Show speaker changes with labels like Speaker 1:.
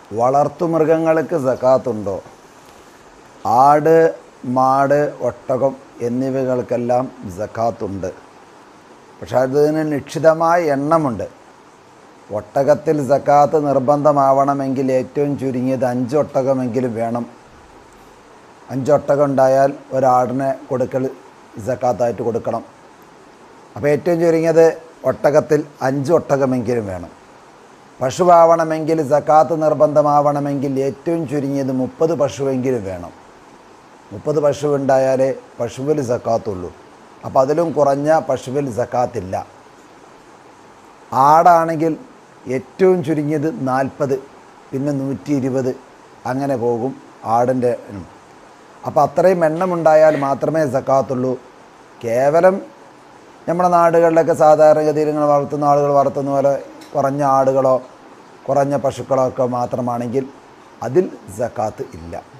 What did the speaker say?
Speaker 1: വളർത്തുമൃഗങ്ങൾക്ക് സക്കാത്തുണ്ടോ ആട് മാട് ഒട്ടകം എന്നിവകൾക്കെല്ലാം സക്കാത്തുണ്ട് പക്ഷെ അതിന് നിശ്ചിതമായ എണ്ണമുണ്ട് ഒട്ടകത്തിൽ സക്കാത്ത് നിർബന്ധമാവണമെങ്കിൽ ഏറ്റവും ചുരുങ്ങിയത് അഞ്ച് ഒട്ടകമെങ്കിലും വേണം അഞ്ചൊട്ടകം ഉണ്ടായാൽ ഒരാടിനെ കൊടുക്കൽ സക്കാത്തായിട്ട് കൊടുക്കണം അപ്പോൾ ഏറ്റവും ചുരുങ്ങിയത് ഒട്ടകത്തിൽ അഞ്ച് ഒട്ടകമെങ്കിലും വേണം പശുവാവണമെങ്കിൽ സക്കാത്ത് നിർബന്ധമാവണമെങ്കിൽ ഏറ്റവും ചുരുങ്ങിയത് മുപ്പത് പശുവെങ്കിലും വേണം മുപ്പത് പശു ഉണ്ടായാലേ പശുവിൽ സക്കാത്തുള്ളൂ അപ്പോൾ അതിലും കുറഞ്ഞ പശുവിൽ സക്കാത്തില്ല ആടാണെങ്കിൽ ഏറ്റവും ചുരുങ്ങിയത് നാൽപ്പത് പിന്നെ നൂറ്റി ഇരുപത് അങ്ങനെ പോകും ആടിൻ്റെ എണ്ണം അപ്പോൾ അത്രയും എണ്ണമുണ്ടായാൽ മാത്രമേ സക്കാത്തുള്ളൂ കേവലം നമ്മുടെ നാടുകളിലൊക്കെ സാധാരണഗതിയിൽ ഇങ്ങനെ വളർത്തുന്ന ആളുകൾ വളർത്തുന്ന പോലെ കുറഞ്ഞ ആടുകളോ കുറഞ്ഞ പശുക്കളോ ഒക്കെ മാത്രമാണെങ്കിൽ അതിൽ സക്കാത്ത് ഇല്ല